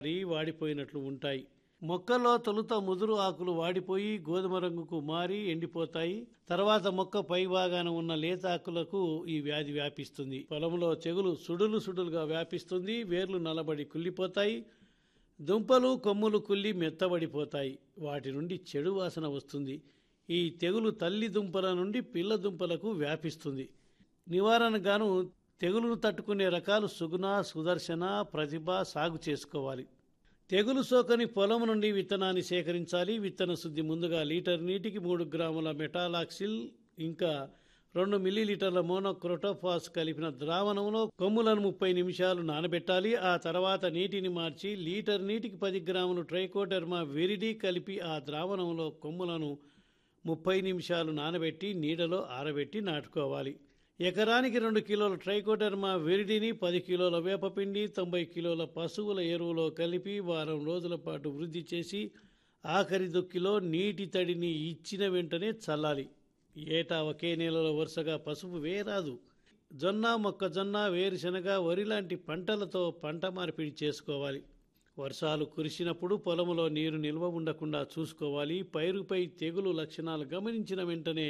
మరీ వాడిపోయినట్లు ఉంటాయి మొక్కలో తొలుత ముదురు ఆకులు వాడిపోయి గోధుమ రంగుకు మారి ఎండిపోతాయి తర్వాత మొక్క పై భాగాన ఉన్న లేత ఆకులకు ఈ వ్యాధి వ్యాపిస్తుంది పొలంలో తెగులు సుడులు సుడులుగా వ్యాపిస్తుంది వేర్లు నలబడి కుళ్ళిపోతాయి దుంపలు కొమ్ములు కుళ్ళి మెత్తబడిపోతాయి వాటి నుండి చెడు వాసన వస్తుంది ఈ తెగులు తల్లి దుంపల నుండి పిల్ల దుంపలకు వ్యాపిస్తుంది నివారణకు గాను తెగులును తట్టుకునే రకాలు సుగుణ సుదర్శన ప్రతిభ సాగు చేసుకోవాలి తెగులు సోకని పొలం నుండి విత్తనాన్ని సేకరించాలి విత్తన శుద్ధి ముందుగా లీటర్ నీటికి మూడు గ్రాముల మెటాలాక్సిల్ ఇంకా రెండు మిల్లీలీటర్ల మోనోక్రోటోఫాస్ కలిపిన ద్రావణంలో కొమ్ములను ముప్పై నిమిషాలు నానబెట్టాలి ఆ తర్వాత నీటిని మార్చి లీటర్ నీటికి పది గ్రాములు ట్రైకోడెర్మా విరిడి కలిపి ఆ ద్రావణంలో కొమ్ములను ముప్పై నిమిషాలు నానబెట్టి నీడలో ఆరబెట్టి నాటుకోవాలి ఎకరానికి రెండు కిలోల ట్రైకోడెర్మా విరిడిని పది కిలోల వేపపిండి తొంభై కిలోల పశువుల ఎరువులో కలిపి వారం రోజుల పాటు వృద్ధి చేసి ఆఖరి దుక్కిలో నీటి తడిని ఇచ్చిన వెంటనే చల్లాలి ఏటా ఒకే నెలలో వరుసగా పసుపు వేయరాదు జొన్న మొక్కజొన్న వేరుశనగ వరి లాంటి పంటలతో పంట మార్పిడి చేసుకోవాలి వర్షాలు కురిసినప్పుడు పొలములో నీరు నిల్వ ఉండకుండా చూసుకోవాలి పైరుపై తెగులు లక్షణాలు గమనించిన వెంటనే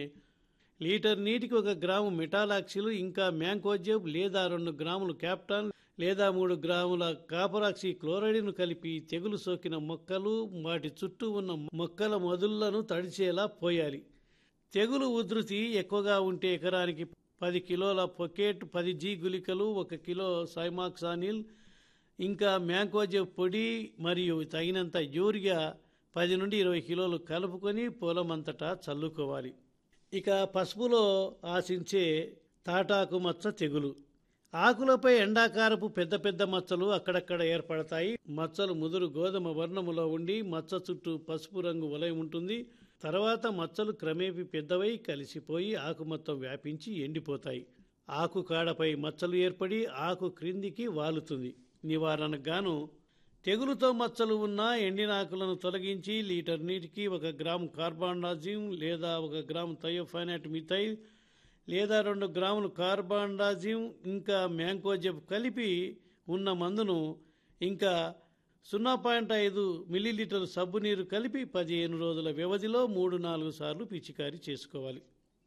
లీటర్ నీటికి ఒక గ్రాము మెటాలాక్సిల్ ఇంకా మ్యాంకోజెబ్ లేదా రెండు గ్రాములు క్యాప్టాన్ లేదా మూడు గ్రాముల కాపరాక్సి క్లోరైడ్ను కలిపి తెగులు సోకిన మొక్కలు వాటి చుట్టూ ఉన్న మొక్కల మొదుళ్లను తడిచేలా పోయాలి తెగులు ఉధృతి ఎక్కువగా ఉంటే ఎకరానికి పది కిలోల పొకెట్ పది జీ గుళికలు ఒక కిలో సైమాక్సానిల్ ఇంకా మ్యాంకోజెబ్ పొడి మరియు తగినంత యూరియా పది నుండి ఇరవై కిలోలు కలుపుకొని పొలమంతటా చల్లుకోవాలి ఇక పసుపులో ఆశించే తాటాకు మచ్చ తెగులు ఆకులపై ఎండాకారపు పెద్ద పెద్ద మచ్చలు అక్కడక్కడ ఏర్పడతాయి మచ్చలు ముదురు గోధుమ వర్ణములో ఉండి మచ్చ చుట్టూ పసుపు రంగు వలయం ఉంటుంది తర్వాత మచ్చలు క్రమేపీ పెద్దవై కలిసిపోయి ఆకు మొత్తం వ్యాపించి ఎండిపోతాయి ఆకు కాడపై మచ్చలు ఏర్పడి ఆకు క్రిందికి వాలుతుంది నివారణకు గాను తెగులుతో మచ్చలు ఉన్న ఎండిన ఆకులను తొలగించి లీటర్ నీటికి ఒక గ్రాము కార్బాండాజిమ్ లేదా ఒక గ్రాము థయోఫైనట్ మిథైల్ లేదా రెండు గ్రాములు కార్బాండాజిమ్ ఇంకా మ్యాంకోజెబ్ కలిపి ఉన్న మందును ఇంకా సున్నా పాయింట్ ఐదు మిల్లీలీటర్ సబ్బు నీరు కలిపి పదిహేను రోజుల వ్యవధిలో మూడు నాలుగు సార్లు పిచికారీ చేసుకోవాలి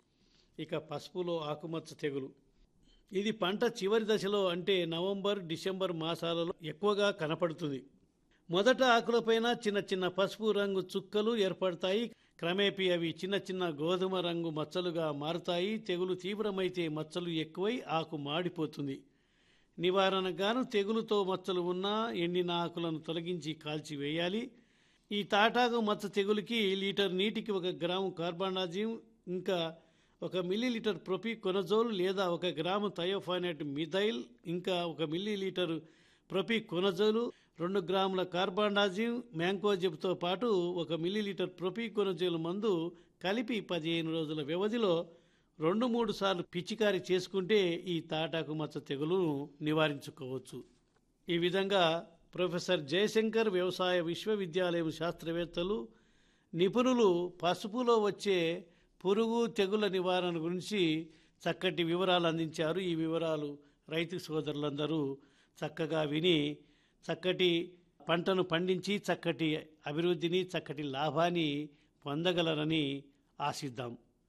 ఇక పసుపులో ఆకుమచ్చ తెగులు ఇది పంట చివరి దశలో అంటే నవంబర్ డిసెంబర్ మాసాలలో ఎక్కువగా కనపడుతుంది మొదట ఆకులపైన చిన్న చిన్న పసుపు రంగు చుక్కలు ఏర్పడతాయి క్రమేపీ అవి చిన్న చిన్న గోధుమ రంగు మచ్చలుగా మారుతాయి తెగులు తీవ్రమైతే మచ్చలు ఎక్కువై ఆకు మాడిపోతుంది నివారణగాను తెగులుతో మచ్చలు ఉన్న ఎండిన ఆకులను తొలగించి కాల్చివేయాలి ఈ తాటాకు మచ్చ తెగులుకి లీటర్ నీటికి ఒక గ్రాము కార్బానాజిమ్ ఇంకా ఒక మిల్లీలీటర్ ప్రొపి కొనజోల్ లేదా ఒక గ్రాము థయోఫానెట్ మిథైల్ ఇంకా ఒక మిల్లీలీటర్ ప్రొపి కొనజోలు రెండు గ్రాముల కార్బాండాజిమ్ మ్యాంకోజిబ్తో పాటు ఒక మిల్లీలీటర్ ప్రొపి కొనజోలు మందు కలిపి పదిహేను రోజుల వ్యవధిలో రెండు మూడు సార్లు పిచికారి చేసుకుంటే ఈ తాటాకు మచ్చ తెగులును నివారించుకోవచ్చు ఈ విధంగా ప్రొఫెసర్ జయశంకర్ వ్యవసాయ విశ్వవిద్యాలయం శాస్త్రవేత్తలు నిపుణులు పసుపులో వచ్చే పురుగు తెగుల నివారణ గురించి చక్కటి వివరాలు అందించారు ఈ వివరాలు రైతు సోదరులందరూ చక్కగా విని చక్కటి పంటను పండించి చక్కటి అభివృద్ధిని చక్కటి లాభాన్ని పొందగలరని ఆశిద్దాం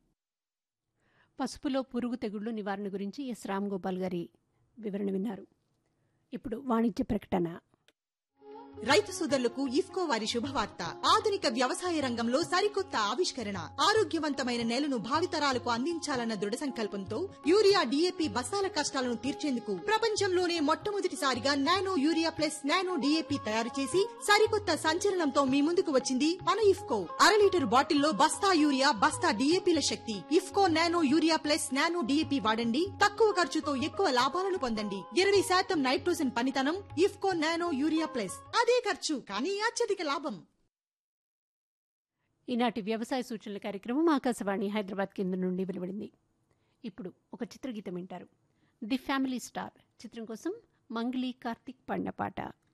పసుపులో పురుగు తెగుళ్లు నివారణ గురించి ఎస్ రామ్ గోపాల్ గారి వివరణ విన్నారు ఇప్పుడు వాణిజ్య ప్రకటన రైతు సోదరులకు ఇఫ్కో వారి శుభవార్త ఆధునిక వ్యవసాయ రంగంలో సరికొత్త ఆవిష్కరణ ఆరోగ్యవంతమైన నేలను భావితరాలకు అందించాలన్న దృఢ సంకల్పంతో యూరియా డిఏపి బస్తాల కష్టాలను తీర్చేందుకు ప్రపంచంలోనే మొట్టమొదటిసారిగా nano urea plus nano DAP తయారు చేసి సరికొత్త సంచలనంతో మీ ముందుకు వచ్చింది మన ఇఫ్కో అర లీటర్ బాటిల్లో బస్తా యూరియా బస్తా డిఏపిల శక్తి IFFCO nano urea plus nano DAP వాడండి తక్కువ ఖర్చుతో ఎక్కువ లాభాలను పొందండి ఇరవై శాతం నైట్రోజన్ పనితనం ఇఫ్కో నానో యూరియా ప్లస్ అదే ఖర్చు కానీ అత్యధిక లాభం ఈనాటి వ్యవసాయ సూచనల కార్యక్రమం ఆకాశవాణి హైదరాబాద్ కేంద్రం నుండి వెలువడింది ఇప్పుడు ఒక చిత్రగీతం వింటారు ది ఫ్యామిలీ స్టార్ చిత్రం కోసం మంగ్లీ కార్తిక్ పాడిన పాట